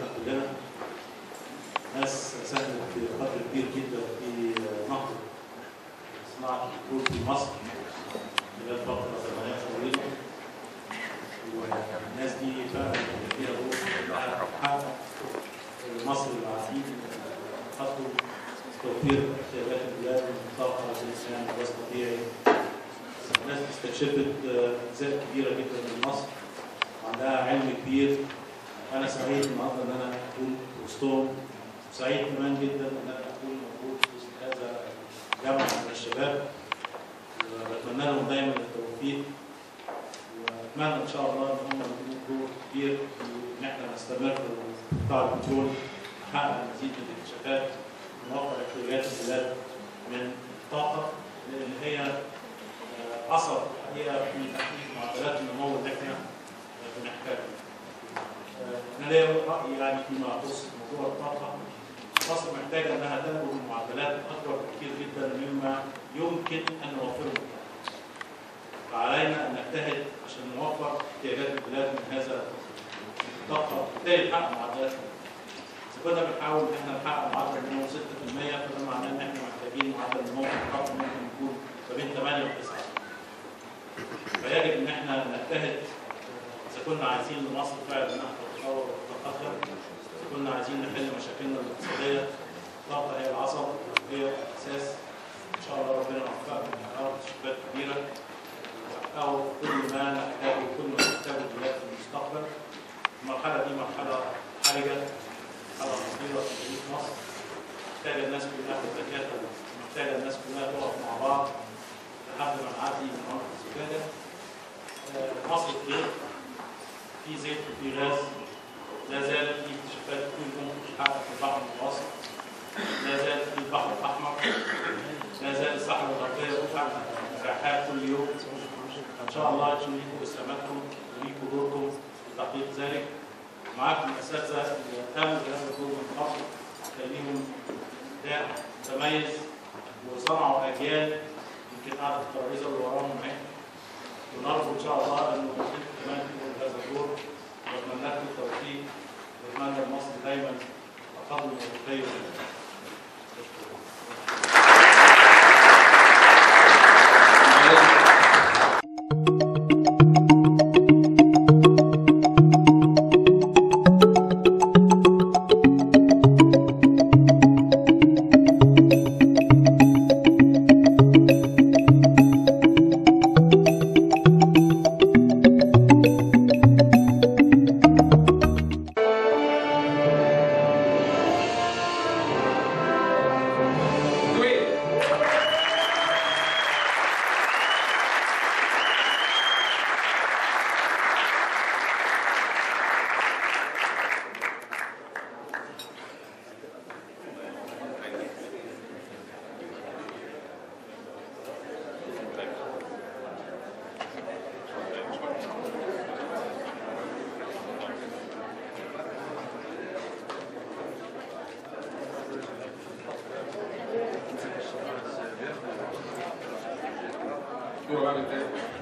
بتاعتنا كلنا ناس ساهمت بقدر كبير جدا في نقل صناعة البترول في مصر خلال فترة زمنية طويلة والناس دي فعلا فيها دور إنها تحقق مصر العديد من خطوة توفير احتياجات البلاد من طاقة الإنسان غاز طبيعي الناس دي استكشفت أجزاء كبيرة جدا من مصر وعندها علم كبير أنا سعيد النهارده إن أنا أكون في وسطهم سعيد كمان جدا إن أنا أكون موجود في وسط هذا جمع من الشباب وبتمنى لهم دايما التوفيق وأتمنى إن شاء الله إن هم يكونوا دور كبير في إن إحنا نستمر في قطاع البترول نحقق مزيد من الاكتشافات ونوفر احتياجات البلاد من الطاقة لأن هي أثر الحقيقة في تحقيق معدلات النمو اللي إحنا بنحتاجها. أنا ليا رأي يعني فيما يخص موضوع الطاقة مصر محتاجة إنها تنمو بمعدلات أكبر بكثير جدا مما يمكن أن نوفره فعلينا أن نجتهد عشان نوفر احتياجات البلاد من هذا الطاقة وبالتالي نحقق معدلات إذا كنا بنحاول إن إحنا نحقق معدل النمو 6% فده معناه إن إحنا محتاجين معدل النمو في الطاقة ممكن يكون ما بين 8 و 9 فيجب إن إحنا نجتهد إذا كنا عايزين مصر فعلا إنها تتطور وتتقدم إذا كنا عايزين نحل مشاكلنا الاقتصادية الطاقة هي العصب هي الأساس إن شاء الله ربنا يوفقنا ونحقق اكتشافات كبيرة ونحقق كل ما نحتاجه وكل ما تحتاجه البلاد في المستقبل المرحلة دي مرحلة حرجة مرحلة خطيرة في تاريخ مصر محتاجة الناس كلها تتكاتف محتاجة الناس كلها تقف مع بعض لحد ما نعدي من عنق الزجاجة مصر كتير في زيت وفي غاز لا زال في اكتشافات كتير ممكن تتحقق في البحر المتوسط لا زال في البحر الأحمر لا زال الصحراء الغربية تفعل مساحات كل يوم إن شاء الله يكون ليكم إسهاماتكم وليكم دوركم في تحقيق ذلك معاكم الأساتذة اللي قاموا بهذا الدور من قبل كان ليهم إبداع متميز وصنعوا أجيال يمكن قاعدة الترابيزة اللي وراهم اهي ونرجو إن شاء الله أن نوفيكم كمان في هذا الدور وأتمنى لكم التوفيق وأتمنى لمصر دايما تقدم ورقي Probablemente